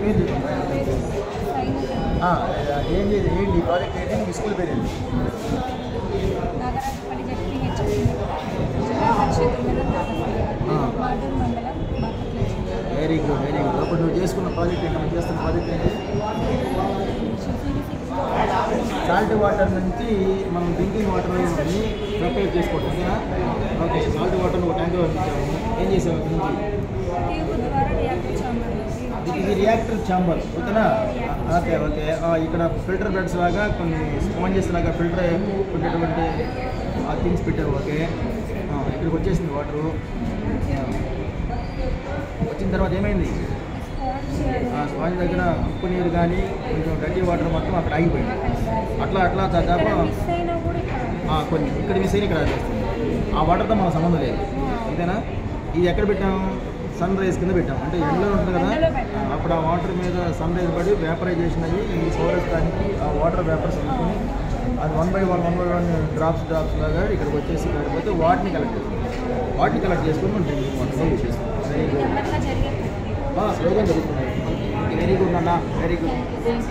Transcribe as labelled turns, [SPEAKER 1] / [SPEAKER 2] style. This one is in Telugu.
[SPEAKER 1] పేరు చెప్పండి ఆ, ఏంటి ఏంటి ఈ ప్రాజెక్ట్ ఏంటి మీ స్కూల్ పేరు ఏంటి
[SPEAKER 2] నాగరాజపల్లి జడ్పీ హెచ్పి జిల్లా పరిషత్ ఉన్నత
[SPEAKER 1] ఆ.
[SPEAKER 2] మాడూరు మండలం Bapatla
[SPEAKER 1] very good very good అప్పుడు నువ్వు చేసుకున్న ప్రాజెక్ట్ ఏంటి నువ్వు చేస్తున్న ప్రాజెక్ట్ ఏంటి సాల్ట్ వాటర్ నుంచి మనం డ్రింకింగ్ వాటర్ ప్రిపేర్ చేసుకోవటం ఓకేనా ఓకే సాల్ట్ వాటర్ ఒక ట్యాంక్లో పంపించాము ఏం చేసావు అక్కడి నుంచి
[SPEAKER 2] ట్యూబ్ ద్వారా రియాక్ట్ చాంబర్
[SPEAKER 1] ఇది- ఇది రియాక్టర్ ఛాంబర్ ఓకేనా ఓకే ఓకే ఆ, ఇక్కడ ఫిల్టర్ బెడ్స్ లాగా కొన్ని స్పాంజెస్ లాగా ఫిల్టర్ ఉండేటువంటి ఆ థింగ్స్ పెట్టారు ఓకే ఆ, ఇక్కడికి వచ్చేసింది వాటరు వచ్చిన తర్వాత ఏమైంది ఆ స్పాంజ్ దగ్గర ఉప్పు నీరు కానీ కొంచెం గట్టి వాటర్ మొత్తం అక్కడ ఆగిపోయింది అట్లా అట్లా దాదాపు
[SPEAKER 2] మిస్ అయినా కూడా ఇక్కడ
[SPEAKER 1] ఆ, కొన్ని ఇక్కడ మిస్ అయిన ఇక్కడ ఆగేస్తుంది ఆ వాటర్తో మనకు సంబంధం లేదు అంతేనా ఇది ఎక్కడ పెట్టాం సన్ రైజ్ కింద పెట్టాం అంటే ఎండలో ఉంటుంది కదా
[SPEAKER 2] ఎండలో పెట్టాం.
[SPEAKER 1] అప్పుడు ఆ వాటర్ మీద సన్ రైజ్ పడి వేపరైజేషన్ అయ్యి ఈ సోలర్ స్థానికి ఆ వాటర్ వేపర్స్ అనుకుని అది one by one one by one drops drops లాగా ఇక్కడికి వచ్చేసి కాకపోతే వాటిని కలెక్ట్ చేస్తాం వాటిని కలెక్ట్ చేసుకుని మనం డ్రింకింగ్ వాటర్ యూజ్ చేస్తాం వెరీ గుడ్
[SPEAKER 2] నెమ్మదిగా జరిగే
[SPEAKER 1] స్లోగా జరుగుతుంది వెరీ గుడ్ అన్న వెరీ గుడ్